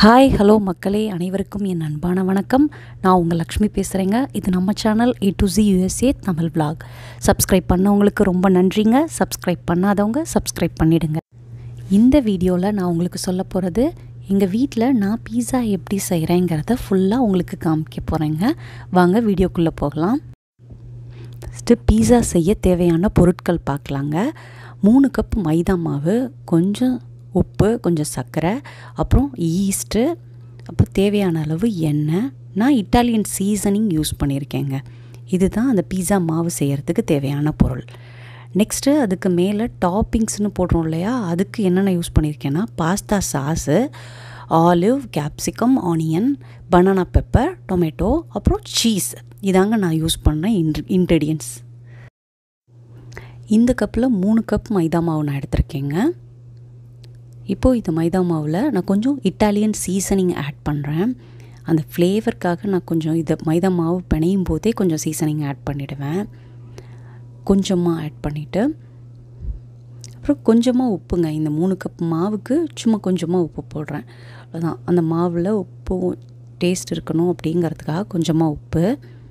hi hello மக்களே அனைவருக்கும் என் அன்பான வணக்கம் நான் உங்கள் லக்ஷ்மி பேசுகிறேங்க இது நம்ம channel A to G USA Tamil vlog subscribe பண்ணவங்களுக்கு ரொம்ப நன்றிங்க சப்ஸ்கிரைப் பண்ணாதவங்க சப்ஸ்கிரைப் பண்ணிடுங்க இந்த வீடியோவில் நான் உங்களுக்கு சொல்ல போகிறது எங்கள் வீட்டில் நான் பீஸா எப்படி செய்கிறேங்கிறத ஃபுல்லாக உங்களுக்கு காமிக்க போகிறேங்க வாங்க வீடியோக்குள்ளே போகலாம் ஃபஸ்ட்டு பீஸா செய்ய தேவையான பொருட்கள் பார்க்கலாங்க மூணு கப் மைதா மாவு கொஞ்சம் உப்பு கொஞ்சம் சர்க்கரை அப்புறம் ஈஸ்ட்டு அப்புறம் தேவையான அளவு எண்ணெய் நான் இட்டாலியன் சீசனிங் யூஸ் பண்ணியிருக்கேங்க இதுதான் அந்த பீஸா மாவு செய்கிறதுக்கு தேவையான பொருள் நெக்ஸ்ட்டு அதுக்கு மேலே டாப்பிங்ஸ்னு போடுறோம் இல்லையா அதுக்கு என்னென்ன யூஸ் பண்ணியிருக்கேன்னா pasta sauce olive capsicum onion banana pepper tomato அப்புறம் சீஸ் இதாங்க நான் யூஸ் பண்ண இன்ட் இன்க்ரீடியன்ட்ஸ் இந்த கப்பில் மூணு கப் மைதா மாவு நான் எடுத்திருக்கேங்க இப்போது இந்த மைதா மாவில் நான் கொஞ்சம் இட்டாலியன் சீசனிங் ஆட் பண்ணுறேன் அந்த ஃப்ளேவருக்காக நான் கொஞ்சம் இதை மைதா மாவு பிணையும் போதே கொஞ்சம் சீசனிங் ஆட் பண்ணிவிடுவேன் கொஞ்சமாக ஆட் பண்ணிவிட்டு அப்புறம் கொஞ்சமாக உப்புங்க இந்த மூணு கப் மாவுக்கு சும்மா கொஞ்சமாக உப்பு போடுறேன் அதான் அந்த மாவில் உப்பு டேஸ்ட் இருக்கணும் அப்படிங்கிறதுக்காக கொஞ்சமாக உப்பு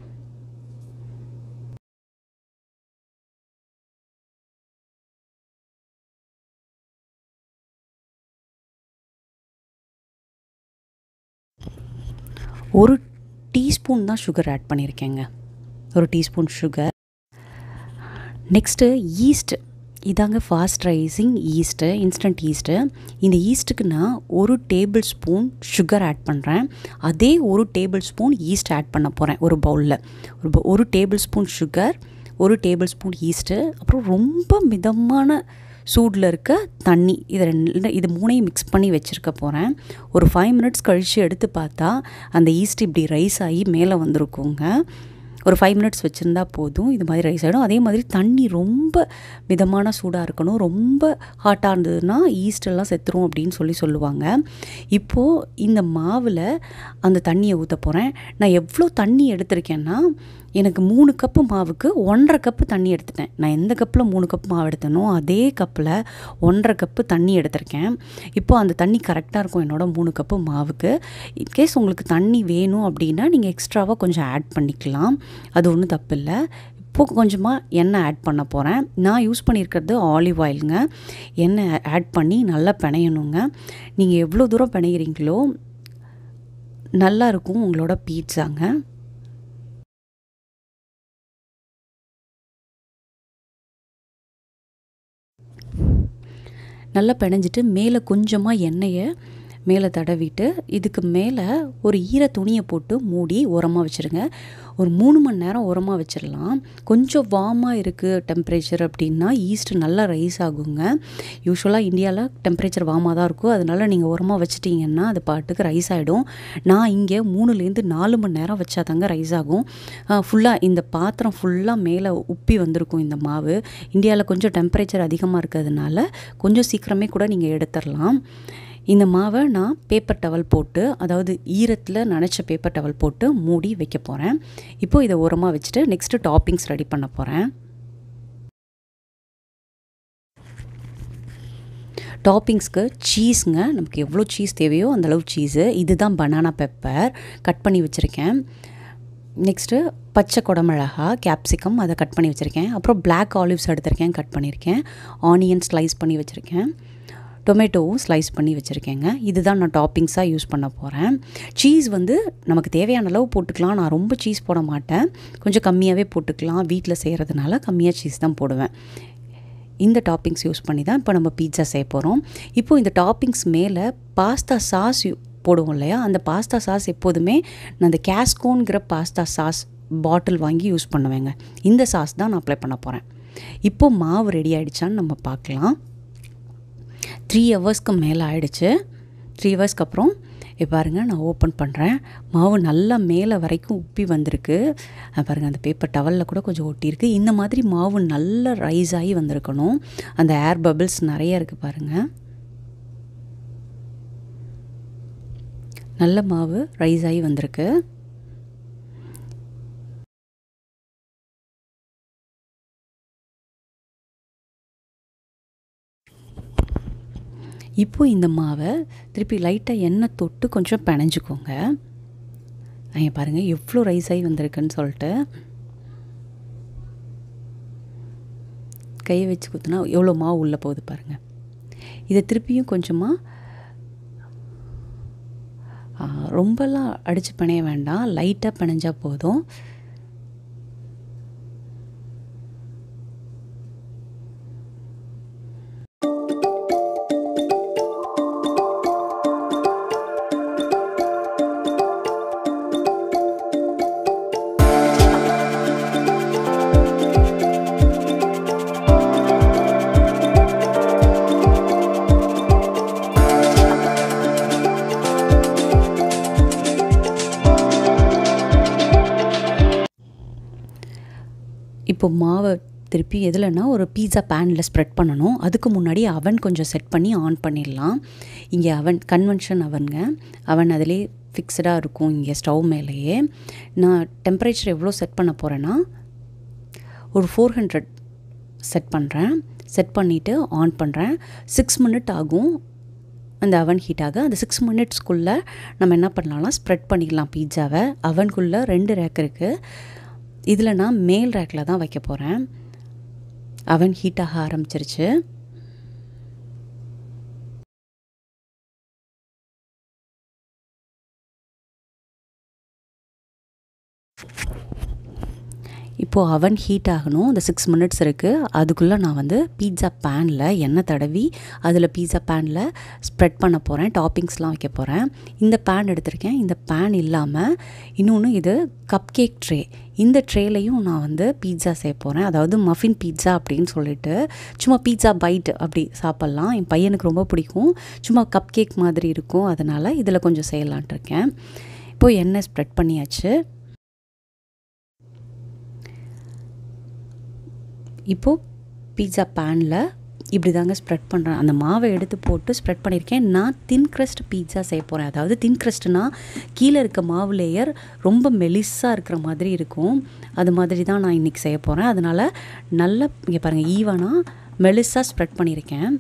ஒரு டீஸ்பூன் தான் சுகர் ஆட் பண்ணியிருக்கேங்க ஒரு டீஸ்பூன் சுகர் நெக்ஸ்ட்டு ஈஸ்ட் இதாங்க fast rising yeast instant yeast இந்த ஈஸ்ட்டுக்கு நான் ஒரு டேபிள் ஸ்பூன் சுகர் ஆட் பண்ணுறேன் அதே ஒரு டேபிள் ஸ்பூன் ஈஸ்ட் ஆட் பண்ண போகிறேன் ஒரு பவுலில் ஒரு ப- ஒரு டேபிள் ஸ்பூன் சுகர் ஒரு டேபிள் ஸ்பூன் ஈஸ்ட்டு அப்புறம் ரொம்ப மிதமான சூடில் இருக்க தண்ணி இது ரெண்டு இது மூணையும் மிக்ஸ் பண்ணி வச்சுருக்க போகிறேன் ஒரு ஃபைவ் மினிட்ஸ் கழித்து எடுத்து பார்த்தா அந்த ஈஸ்ட் இப்படி ரைஸ் ஆகி மேலே வந்திருக்குங்க ஒரு ஃபைவ் மினிட்ஸ் வச்சுருந்தா போதும் இது மாதிரி ரைஸ் ஆகிடும் அதே மாதிரி தண்ணி ரொம்ப மிதமான சூடாக இருக்கணும் ரொம்ப ஹாட்டாக இருந்ததுன்னா ஈஸ்ட் எல்லாம் செத்துரும் அப்படின்னு சொல்லி சொல்லுவாங்க இப்போது இந்த மாவில் அந்த தண்ணியை ஊற்ற போகிறேன் நான் எவ்வளோ தண்ணி எடுத்திருக்கேன்னா எனக்கு மூணு கப்பு மாவுக்கு ஒன்றரை கப்பு தண்ணி எடுத்துட்டேன் நான் எந்த கப்பில் மூணு கப் மாவு எடுத்தனோ அதே கப்பில் ஒன்றரை கப்பு தண்ணி எடுத்திருக்கேன் இப்போ அந்த தண்ணி கரெக்டாக இருக்கும் என்னோட மூணு கப்பு மாவுக்கு இன்கேஸ் உங்களுக்கு தண்ணி வேணும் அப்படின்னா நீங்கள் எக்ஸ்ட்ராவாக கொஞ்சம் ஆட் பண்ணிக்கலாம் அது ஒன்றும் தப்பு இல்லை இப்போ கொஞ்சமாக எண்ணெய் ஆட் பண்ண போகிறேன் நான் யூஸ் பண்ணியிருக்கிறது ஆலிவ் ஆயிலுங்க எண்ணெய் ஆட் பண்ணி நல்லா பிணையணுங்க நீங்கள் எவ்வளோ தூரம் பிணையிறீங்களோ நல்லா இருக்கும் உங்களோட பீட்சாங்க நல்லா பிணைஞ்சிட்டு மேலே கொஞ்சமாக எண்ணெயை மேலே தடவிட்டு இதுக்கு மேலே ஒரு ஈர துணியை போட்டு மூடி உரமாக வச்சுருங்க ஒரு மூணு மணி நேரம் உரமாக வச்சிடலாம் கொஞ்சம் வார்மாக இருக்குது டெம்பரேச்சர் அப்படின்னா ஈஸ்ட் நல்லா ரைஸ் ஆகுங்க யூஸ்வலாக இந்தியாவில் டெம்பரேச்சர் வார்மாக தான் இருக்கும் அதனால நீங்கள் உரமாக வச்சிட்டிங்கன்னா அது பாட்டுக்கு ரைஸ் ஆகிடும் நான் இங்கே மூணுலேருந்து நாலு மணி நேரம் வச்சா தாங்க ரைஸ் ஆகும் ஃபுல்லாக இந்த பாத்திரம் ஃபுல்லாக மேலே உப்பி வந்திருக்கும் இந்த மாவு இந்தியாவில் கொஞ்சம் டெம்பரேச்சர் அதிகமாக இருக்கிறதுனால கொஞ்சம் சீக்கிரமே கூட நீங்கள் எடுத்துடலாம் இந்த மாவை நான் பேப்பர் டவல் போட்டு அதாவது ஈரத்தில் நனைச்ச பேப்பர் டவல் போட்டு மூடி வைக்க போகிறேன் இப்போது இதை உரமாக வச்சுட்டு நெக்ஸ்ட்டு டாப்பிங்ஸ் ரெடி பண்ண போகிறேன் டாப்பிங்ஸ்க்கு சீஸுங்க நமக்கு எவ்வளோ சீஸ் தேவையோ அந்தளவு சீஸு இதுதான் பனானா பெப்பர் கட் பண்ணி வச்சுருக்கேன் நெக்ஸ்ட்டு பச்சை குடமிளகா கேப்சிகம் அதை கட் பண்ணி வச்சுருக்கேன் அப்புறம் Black ஆலிவ்ஸ் எடுத்திருக்கேன் கட் பண்ணியிருக்கேன் ஆனியன் ஸ்லைஸ் பண்ணி வச்சுருக்கேன் டொமேட்டோவும் ஸ்லைஸ் பண்ணி வச்சுருக்கேங்க இதுதான் நான் டாப்பிங்ஸாக யூஸ் பண்ண போகிறேன் சீஸ் வந்து நமக்கு தேவையான அளவு போட்டுக்கலாம் நான் ரொம்ப சீஸ் போட மாட்டேன் கொஞ்சம் கம்மியாகவே போட்டுக்கலாம் வீட்டில் செய்கிறதுனால கம்மியாக சீஸ் தான் போடுவேன் இந்த டாப்பிங்ஸ் யூஸ் பண்ணி தான் இப்போ நம்ம பீட்சா செய்ய போகிறோம் இப்போ இந்த டாப்பிங்ஸ் மேலே பாஸ்தா சாஸ் போடுவோம் இல்லையா அந்த பாஸ்தா சாஸ் எப்போதுமே நான் அந்த கேஸ்கோங்கிற பாஸ்தா சாஸ் பாட்டில் வாங்கி யூஸ் பண்ணுவேங்க இந்த சாஸ் தான் நான் அப்ளை பண்ண போகிறேன் இப்போ மாவு ரெடி ஆயிடுச்சான்னு நம்ம பார்க்கலாம் த்ரீ ஹவர்ஸ்க்கு மேலே ஆயிடுச்சு த்ரீ ஹவர்ஸ்க்கு அப்புறம் இப்போ பாருங்கள் நான் ஓப்பன் பண்ணுறேன் மாவு நல்லா மேலே வரைக்கும் உப்பி வந்திருக்கு அஹ் பாருங்க அந்த பேப்பர் டவலில் கூட கொஞ்சம் ஒட்டியிருக்கு இந்த மாதிரி மாவு நல்லா ரைஸ் ஆகி வந்திருக்கணும் அந்த ஏர் பபிள்ஸ் நிறைய இருக்குது பாருங்கள் நல்ல மாவு ரைஸ் ஆகி வந்திருக்கு இப்போ இந்த மாவை திருப்பி லைட்டாக எண்ணெய் தொட்டு கொஞ்சம் பிணைஞ்சிக்கோங்க அங்கே பாருங்கள் எவ்வளோ ரைஸ் ஆகி வந்திருக்குன்னு சொல்லிட்டு கையை வச்சு குத்துனா எவ்வளோ மாவு உள்ளே போகுது பாருங்கள் இதை திருப்பியும் கொஞ்சமாக ரொம்பலாம் அடித்து பிணைய வேண்டாம் லைட்டாக பிணைஞ்சா போதும் இப்போ மாவை திருப்பி எதுலன்னா ஒரு பீஸா பேனில் ஸ்ப்ரெட் பண்ணணும் அதுக்கு முன்னாடி அவன் கொஞ்சம் செட் பண்ணி ஆன் பண்ணிடலாம் இங்கே அவன் கன்வென்ஷன் அவனுங்க அவன் அதிலே ஃபிக்ஸ்டாக இருக்கும் இங்கே ஸ்டவ் மேலேயே நான் டெம்பரேச்சர் எவ்வளோ செட் பண்ண போகிறேன்னா ஒரு ஃபோர் ஹண்ட்ரட் செட் பண்ணுறேன் செட் பண்ணிவிட்டு ஆன் பண்ணுறேன் சிக்ஸ் மினிட் ஆகும் அந்த அவன் ஹீட்டாக அந்த சிக்ஸ் மினிட்ஸ்க்குள்ளே நம்ம என்ன பண்ணலாம்னா ஸ்ப்ரெட் பண்ணிக்கலாம் பீட்சாவை அவனுக்குள்ளே ரெண்டு ரேக் இருக்குது இதில் நான் மேல் ரேக்கில் தான் வைக்க போகிறேன் அவன் ஹீட்டாக ஆரம்பிச்சிருச்சு இப்போது அவன் ஹீட் ஆகணும் அந்த சிக்ஸ் மினிட்ஸ் இருக்குது அதுக்குள்ளே நான் வந்து பீட்சா பேனில் எண்ணெய் தடவி அதில் பீட்சா பேனில் ஸ்ப்ரெட் பண்ண போகிறேன் டாப்பிங்ஸ்லாம் வைக்க போகிறேன் இந்த பேன் எடுத்திருக்கேன் இந்த பேன் இல்லாமல் இன்னொன்று இது கப் கேக் ட்ரே இந்த ட்ரேலையும் நான் வந்து பீட்சா செய்ய போகிறேன் அதாவது மஃபின் பீட்சா அப்படின்னு சொல்லிட்டு சும்மா பீட்சா பைட் அப்படி சாப்பிட்லாம் என் பையனுக்கு ரொம்ப பிடிக்கும் சும்மா கப் கேக் மாதிரி இருக்கும் அதனால் இதில் கொஞ்சம் செய்யலான்ட்டு இருக்கேன் இப்போது எண்ணெய் ஸ்ப்ரெட் பண்ணியாச்சு இப்போது பீட்சா பேனில் இப்படி தாங்க ஸ்ப்ரெட் பண்ணுறேன் அந்த மாவை எடுத்து போட்டு ஸ்ப்ரெட் பண்ணியிருக்கேன் நான் தின் க்ரஸ்ட் பீட்சா செய்ய போகிறேன் அதாவது தின் க்ரஸ்ட்னா கீழே இருக்க மாவு லேயர் ரொம்ப மெலிஸாக இருக்கிற மாதிரி இருக்கும் அது மாதிரி தான் நான் இன்றைக்கி செய்ய போகிறேன் அதனால் நல்லா இங்கே பாருங்கள் ஈவனாக மெலிஸாக ஸ்ப்ரெட் பண்ணியிருக்கேன்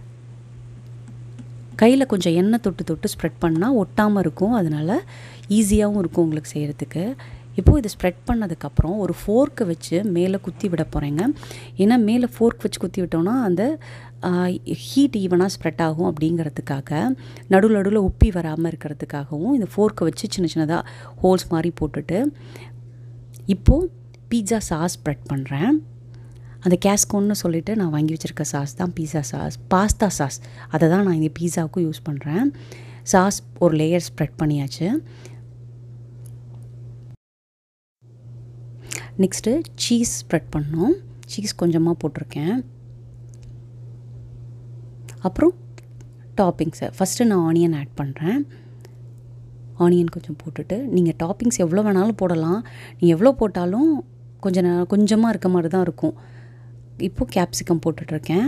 கையில் கொஞ்சம் எண்ணெய் தொட்டு தொட்டு ஸ்ப்ரெட் பண்ணால் ஒட்டாமல் இருக்கும் அதனால் ஈஸியாகவும் இருக்கும் உங்களுக்கு செய்கிறதுக்கு இப்போது இதை ஸ்ப்ரெட் பண்ணதுக்கப்புறம் ஒரு ஃபோர்க்கை வச்சு மேலே குத்தி விட போகிறேங்க ஏன்னா மேலே ஃபோர்க் வச்சு குத்தி விட்டோன்னா அந்த ஹீட் ஈவனாக ஸ்ப்ரெட் ஆகும் அப்படிங்கிறதுக்காக நடுவில் நடுவில் உப்பி வராமல் இருக்கிறதுக்காகவும் இந்த ஃபோர்க்கை வச்சு சின்ன சின்னதாக ஹோல்ஸ் மாதிரி போட்டுட்டு இப்போது பீட்சா சாஸ் ஸ்ப்ரெட் பண்ணுறேன் அந்த கேஸ்கோன்னு சொல்லிட்டு நான் வாங்கி வச்சுருக்க சாஸ் தான் பீஸா சாஸ் பாஸ்தா சாஸ் அதை தான் நான் இந்த பீஸாவுக்கும் யூஸ் பண்ணுறேன் சாஸ் ஒரு லேயர் ஸ்ப்ரெட் பண்ணியாச்சு நெக்ஸ்ட்டு சீஸ் ஸ்ப்ரெட் பண்ணோம் சீஸ் கொஞ்சமாக போட்டிருக்கேன் அப்புறம் டாப்பிங்ஸை ஃபஸ்ட்டு நான் ஆனியன் ஆட் பண்ணுறேன் ஆனியன் கொஞ்சம் போட்டுட்டு நீங்கள் டாப்பிங்ஸ் எவ்வளோ வேணாலும் போடலாம் நீங்கள் எவ்வளோ போட்டாலும் கொஞ்சம் நே கொஞ்சமாக இருக்க மாதிரி தான் இருக்கும் இப்போது கேப்சிகம் போட்டுட்ருக்கேன்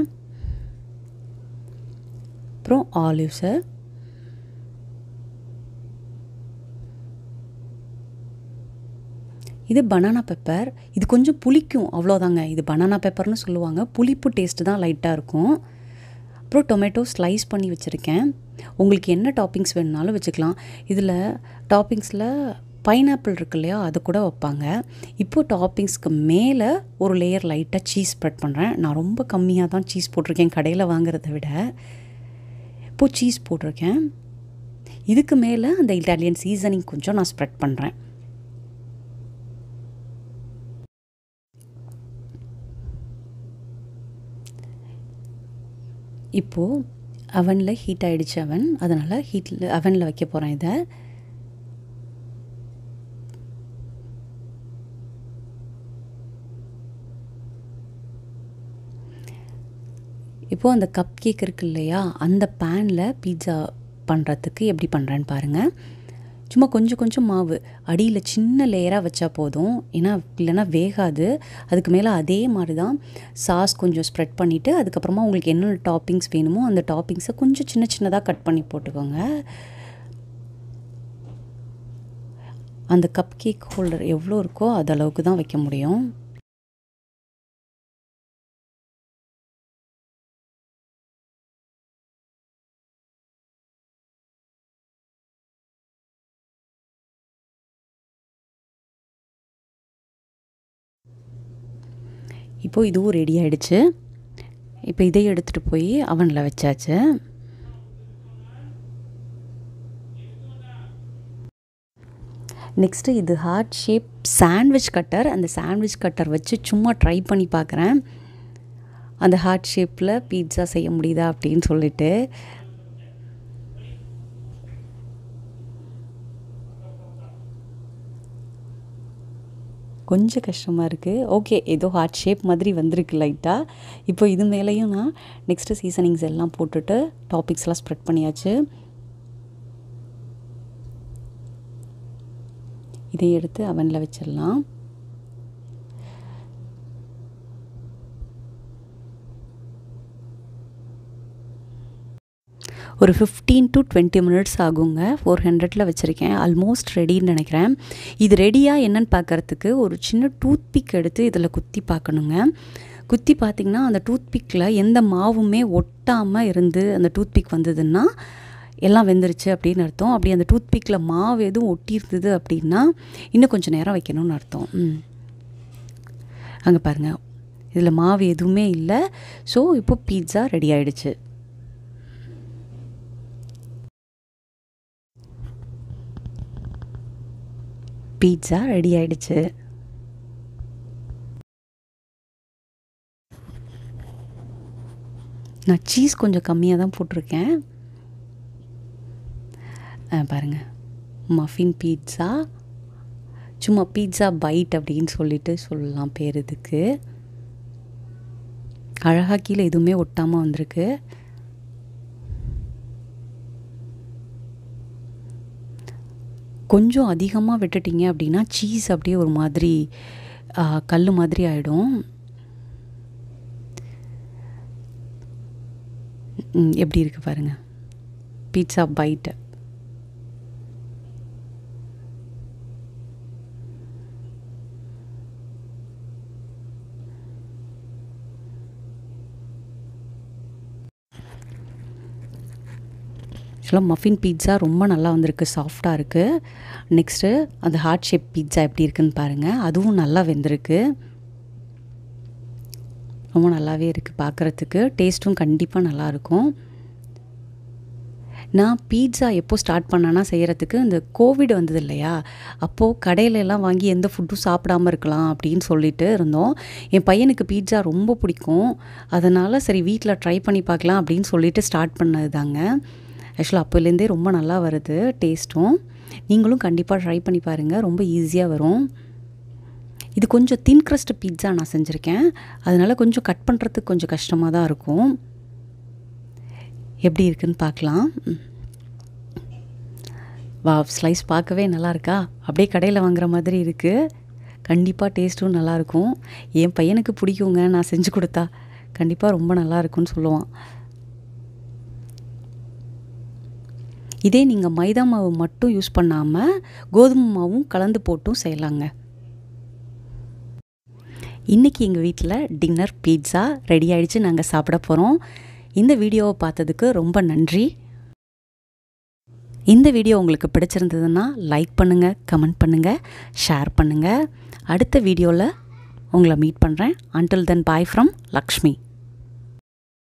அப்புறம் ஆலிவ்ஸை இது பனானா பெப்பர் இது கொஞ்சம் புளிக்கும் அவ்வளோதாங்க இது பனானா பெப்பர்னு சொல்லுவாங்க புளிப்பு டேஸ்ட்டு தான் லைட்டாக இருக்கும் அப்புறம் டொமேட்டோ ஸ்லைஸ் பண்ணி வச்சுருக்கேன் உங்களுக்கு என்ன டாப்பிங்ஸ் வேணுனாலும் வச்சுக்கலாம் இதில் டாப்பிங்ஸில் பைனாப்பிள் இருக்கு இல்லையா அது கூட வைப்பாங்க இப்போது டாப்பிங்ஸ்க்கு மேலே ஒரு லேயர் லைட்டாக சீஸ் ஸ்ப்ரெட் பண்ணுறேன் நான் ரொம்ப கம்மியாக தான் சீஸ் போட்டிருக்கேன் கடையில் வாங்குறத விட இப்போது சீஸ் போட்டிருக்கேன் இதுக்கு மேலே அந்த இட்டாலியன் சீசனிங் கொஞ்சம் நான் ஸ்ப்ரெட் பண்ணுறேன் இப்போது அவனில் ஹீட் ஆகிடுச்சு அவன் அதனால் ஹீட்டில் அவனில் வைக்க போகிறேன் இதை இப்போது அந்த கப் கேக் இருக்கு இல்லையா அந்த பேனில் பீட்சா பண்ணுறதுக்கு எப்படி பண்ணுறேன்னு பாருங்கள் சும்மா கொஞ்சம் கொஞ்சம் மாவு அடியில் சின்ன லேயராக வச்சா போதும் ஏன்னா இல்லைன்னா வேகாது அதுக்கு மேலே அதே மாதிரி தான் சாஸ் கொஞ்சம் ஸ்ப்ரெட் பண்ணிவிட்டு அதுக்கப்புறமா உங்களுக்கு என்னென்ன டாப்பிங்ஸ் வேணுமோ அந்த டாப்பிங்ஸை கொஞ்சம் சின்ன சின்னதாக கட் பண்ணி போட்டுக்கோங்க அந்த கப் கேக் ஹோல்டர் எவ்வளோ இருக்கோ அது அளவுக்கு தான் வைக்க முடியும் இப்போது இதுவும் ரெடி ஆகிடுச்சு இப்போ இதை எடுத்துகிட்டு போய் அவனில் வச்சாச்சு நெக்ஸ்ட்டு இது ஹார்ட் ஷேப் சாண்ட்விச் கட்டர் அந்த சாண்ட்விச் கட்டர் வச்சு சும்மா ட்ரை பண்ணி பார்க்குறேன் அந்த ஹார்ட் ஷேப்பில் பீட்சா செய்ய முடியுதா அப்படின்னு சொல்லிட்டு கொஞ்சம் கஷ்டமாக இருக்குது ஓகே ஏதோ ஹார்ட் ஷேப் மாதிரி வந்திருக்கு லைட்டாக இப்போ இது மேலேயும் நான் நெக்ஸ்ட்டு சீசனிங்ஸ் எல்லாம் போட்டுட்டு டாபிக்ஸ்லாம் ஸ்ப்ரெட் பண்ணியாச்சு இதை எடுத்து அவனில் வச்சிடலாம் ஒரு ஃபிஃப்டீன் டு டுவெண்ட்டி மினிட்ஸ் ஆகுங்க ஃபோர் ஹண்ட்ரடில் வச்சுருக்கேன் ஆல்மோஸ்ட் ரெடின்னு நினைக்கிறேன் இது ரெடியாக என்னன்னு பார்க்குறதுக்கு ஒரு சின்ன டூத் பிக் எடுத்து இதில் குத்தி பார்க்கணுங்க குத்தி பார்த்திங்கன்னா அந்த டூத் பிக்கில் எந்த மாவுமே ஒட்டாமல் இருந்து அந்த டூத் பிக் வந்ததுன்னா எல்லாம் வெந்துருச்சு அப்படின்னு அர்த்தம் அப்படி அந்த டூத் பிக்கில் மாவு எதுவும் ஒட்டியிருந்தது அப்படின்னா இன்னும் கொஞ்சம் நேரம் வைக்கணும்னு அர்த்தம் ம் அங்கே பாருங்கள் இதில் மாவு எதுவுமே இல்லை ஸோ இப்போ பீட்சா ரெடி ஆகிடுச்சு பீட்சா ரெடி ஆயிடுச்சு நான் சீஸ் கொஞ்சம் கம்மியாக தான் போட்டிருக்கேன் பாருங்கள் மஃபின் பீட்சா சும்மா பீட்சா பைட் அப்படின்னு சொல்லிட்டு சொல்லலாம் பேர் இதுக்கு அழகாக கீழே எதுவுமே ஒட்டாமல் வந்திருக்கு கொஞ்சம் அதிகமாக விட்டுட்டிங்க அப்படின்னா சீஸ் அப்படியே ஒரு மாதிரி கல் மாதிரி ஆகிடும் எப்படி இருக்குது பாருங்கள் பீட்சா பைட்டு ஆக்சுவலாக மஃபின் பீட்சா ரொம்ப நல்லா வந்திருக்கு சாஃப்டாக இருக்குது நெக்ஸ்ட்டு அந்த ஹார்ட் ஷேப் பீட்சா எப்படி இருக்குன்னு பாருங்கள் அதுவும் நல்லா வெந்திருக்கு ரொம்ப நல்லாவே இருக்குது பார்க்குறதுக்கு டேஸ்ட்டும் கண்டிப்பாக நல்லாயிருக்கும் நான் பீட்சா எப்போ ஸ்டார்ட் பண்ணேன்னா செய்கிறதுக்கு இந்த கோவிட் வந்தது இல்லையா அப்போது கடையில எல்லாம் வாங்கி எந்த ஃபுட்டும் சாப்பிடாமல் இருக்கலாம் அப்படின்னு சொல்லிட்டு இருந்தோம் என் பையனுக்கு பீட்சா ரொம்ப பிடிக்கும் அதனால் சரி வீட்டில் ட்ரை பண்ணி பார்க்கலாம் அப்படின்னு சொல்லிட்டு ஸ்டார்ட் பண்ணது தாங்க ஆக்சுவலாக அப்போலேருந்தே ரொம்ப நல்லா வருது டேஸ்ட்டும் நீங்களும் கண்டிப்பாக ட்ரை பண்ணி பாருங்கள் ரொம்ப ஈஸியாக வரும் இது கொஞ்சம் தின் crust பீட்சா நான் செஞ்சுருக்கேன் அதனால் கொஞ்சம் கட் பண்ணுறதுக்கு கொஞ்சம் கஷ்டமாக தான் இருக்கும் எப்படி இருக்குன்னு பார்க்கலாம் வா ஸ்லைஸ் பார்க்கவே நல்லா இருக்கா அப்படியே கடையில் வாங்குற மாதிரி இருக்குது கண்டிப்பாக டேஸ்ட்டும் நல்லாயிருக்கும் என் பையனுக்கு பிடிக்குங்க நான் செஞ்சு கொடுத்தா கண்டிப்பாக ரொம்ப நல்லா இருக்கும்னு சொல்லுவான் இதே நீங்கள் மைதா மாவு மட்டும் யூஸ் பண்ணாமல் கோதுமை மாவும் கலந்து போட்டும் செய்யலாங்க இன்றைக்கி எங்கள் வீட்டில் டின்னர் பீட்சா ரெடி ஆயிடுச்சு நாங்கள் சாப்பிட போகிறோம் இந்த வீடியோவை பார்த்ததுக்கு ரொம்ப நன்றி இந்த வீடியோ உங்களுக்கு பிடிச்சிருந்ததுன்னா லைக் பண்ணுங்கள் கமெண்ட் பண்ணுங்கள் ஷேர் பண்ணுங்கள் அடுத்த வீடியோவில் உங்களை மீட் பண்ணுறேன் until then bye from Lakshmi